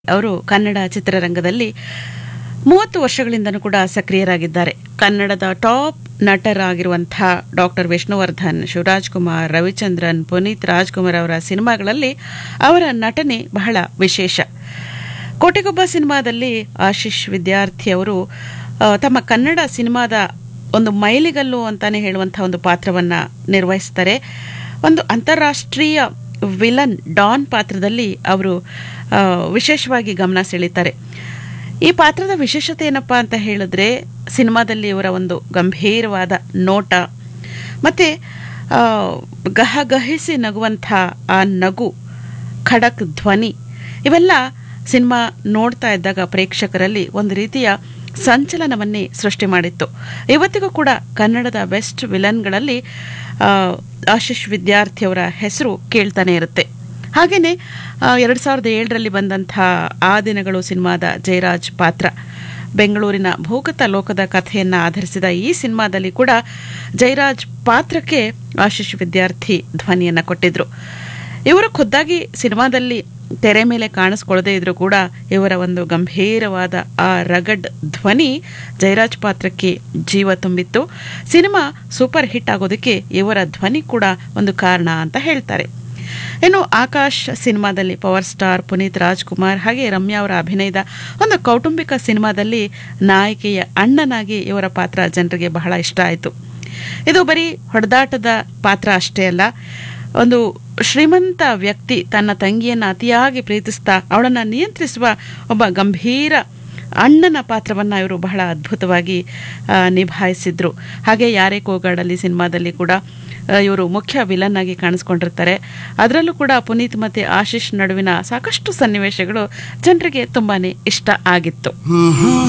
ಅವರು ಕನ್ನಡ ಚಿತ್ರರಂಗದಲ್ಲಿ ಮೂವತ್ತು ವರ್ಷಗಳಿಂದನೂ ಕೂಡ ಸಕ್ರಿಯರಾಗಿದ್ದಾರೆ ಕನ್ನಡದ ಟಾಪ್ ನಟರಾಗಿರುವಂತಹ ಡಾಕ್ಟರ್ ವಿಷ್ಣುವರ್ಧನ್ ಶಿವರಾಜ್ ಕುಮಾರ್ ರವಿಚಂದ್ರನ್ ಪುನೀತ್ ರಾಜ್ಕುಮಾರ್ ಅವರ ಸಿನಿಮಾಗಳಲ್ಲಿ ಅವರ ನಟನೆ ಬಹಳ ವಿಶೇಷ ಕೋಟೆಗೊಬ್ಬ ಸಿನಿಮಾದಲ್ಲಿ ಆಶೀಶ್ ವಿದ್ಯಾರ್ಥಿ ಅವರು ಆ, ತಮ್ಮ ಕನ್ನಡ ಸಿನಿಮಾದ ಒಂದು ಮೈಲಿಗಲ್ಲು ಅಂತಾನೆ ಹೇಳುವಂತಹ ಒಂದು ಪಾತ್ರವನ್ನ ನಿರ್ವಹಿಸ್ತಾರೆ ಒಂದು ಅಂತಾರಾಷ್ಟ್ರೀಯ ವಿಲನ್ ಡಾನ್ ಪಾತ್ರದಲ್ಲಿ ಅವರು ಆ, ವಿಶೇಷವಾಗಿ ಗಮನ ಸೆಳೀತಾರೆ ಈ ಪಾತ್ರದ ವಿಶೇಷತೆ ಏನಪ್ಪಾ ಅಂತ ಹೇಳಿದ್ರೆ ಸಿನಿಮಾದಲ್ಲಿ ಇವರ ಒಂದು ಗಂಭೀರವಾದ ನೋಟ ಮತ್ತೆ ಆ, ಗಹಗಹಿಸಿ ನಗುವಂಥ ಆ ನಗು ಖಡಕ್ ಧ್ವನಿ ಇವೆಲ್ಲ ಸಿನಿಮಾ ನೋಡ್ತಾ ಇದ್ದಾಗ ಪ್ರೇಕ್ಷಕರಲ್ಲಿ ಒಂದು ರೀತಿಯ ಸಂಚಲನವನ್ನೇ ಸೃಷ್ಟಿ ಮಾಡಿತ್ತು ಇವತ್ತಿಗೂ ಕೂಡ ಕನ್ನಡದ ಬೆಸ್ಟ್ ವಿಲನ್ಗಳಲ್ಲಿ ಆ, ಆಶೀಶ್ ವಿದ್ಯಾರ್ಥಿಯವರ ಹೆಸರು ಕೇಳ್ತಾನೆ ಇರುತ್ತೆ ಹಾಗೆಯೇ ಎರಡು ಸಾವಿರದ ಏಳರಲ್ಲಿ ಬಂದಂಥ ಆ ದಿನಗಳು ಸಿನಿಮಾದ ಜಯರಾಜ್ ಪಾತ್ರ ಬೆಂಗಳೂರಿನ ಭೂಗತ ಲೋಕದ ಕಥೆಯನ್ನು ಆಧರಿಸಿದ ಈ ಸಿನಿಮಾದಲ್ಲಿ ಕೂಡ ಜಯರಾಜ್ ಪಾತ್ರಕ್ಕೆ ಆಶೀಶ್ ವಿದ್ಯಾರ್ಥಿ ಧ್ವನಿಯನ್ನು ಕೊಟ್ಟಿದ್ರು ಇವರು ಖುದ್ದಾಗಿ ಸಿನಿಮಾದಲ್ಲಿ ತೆರೆ ಮೇಲೆ ಕಾಣಿಸ್ಕೊಳ್ಳದೇ ಇದ್ರೂ ಕೂಡ ಇವರ ಒಂದು ಗಂಭೀರವಾದ ಆ ರಗಡ್ ಧ್ವನಿ ಜಯರಾಜ್ ಪಾತ್ರಕ್ಕೆ ಜೀವ ತುಂಬಿತ್ತು ಸಿನಿಮಾ ಸೂಪರ್ ಹಿಟ್ ಆಗೋದಕ್ಕೆ ಇವರ ಧ್ವನಿ ಕೂಡ ಒಂದು ಕಾರಣ ಅಂತ ಹೇಳ್ತಾರೆ ಇನ್ನು ಆಕಾಶ್ ಸಿನಿಮಾದಲ್ಲಿ ಪವರ್ ಸ್ಟಾರ್ ಪುನೀತ್ ರಾಜ್ಕುಮಾರ್ ಹಾಗೆ ರಮ್ಯಾ ಅವರ ಅಭಿನಯದ ಒಂದು ಕೌಟುಂಬಿಕ ಸಿನಿಮಾದಲ್ಲಿ ನಾಯಕಿಯ ಅಣ್ಣನಾಗಿ ಇವರ ಪಾತ್ರ ಜನರಿಗೆ ಬಹಳ ಇಷ್ಟ ಆಯಿತು ಇದು ಬರೀ ಹೊಡೆದಾಟದ ಪಾತ್ರ ಅಷ್ಟೇ ಅಲ್ಲ ಒಂದು ಶ್ರೀಮಂತ ವ್ಯಕ್ತಿ ತನ್ನ ತಂಗಿಯನ್ನು ಅತಿಯಾಗಿ ಪ್ರೀತಿಸ್ತಾ ಅವಳನ್ನು ನಿಯಂತ್ರಿಸುವ ಒಬ್ಬ ಗಂಭೀರ ಅಣ್ಣನ ಪಾತ್ರವನ್ನು ಇವರು ಬಹಳ ಅದ್ಭುತವಾಗಿ ಆ, ನಿಭಾಯಿಸಿದ್ರು ಹಾಗೆ ಯಾರೇ ಕೋಗಾಡಲ್ಲಿ ಸಿನಿಮಾದಲ್ಲಿ ಕೂಡ ಆ, ಇವರು ಮುಖ್ಯ ವಿಲನ್ ಆಗಿ ಕಾಣಿಸ್ಕೊಂಡಿರ್ತಾರೆ ಅದರಲ್ಲೂ ಕೂಡ ಪುನೀತ್ ಮತ್ತೆ ಆಶೀಶ್ ನಡುವಿನ ಸಾಕಷ್ಟು ಸನ್ನಿವೇಶಗಳು ಜನರಿಗೆ ತುಂಬಾನೇ ಇಷ್ಟ ಆಗಿತ್ತು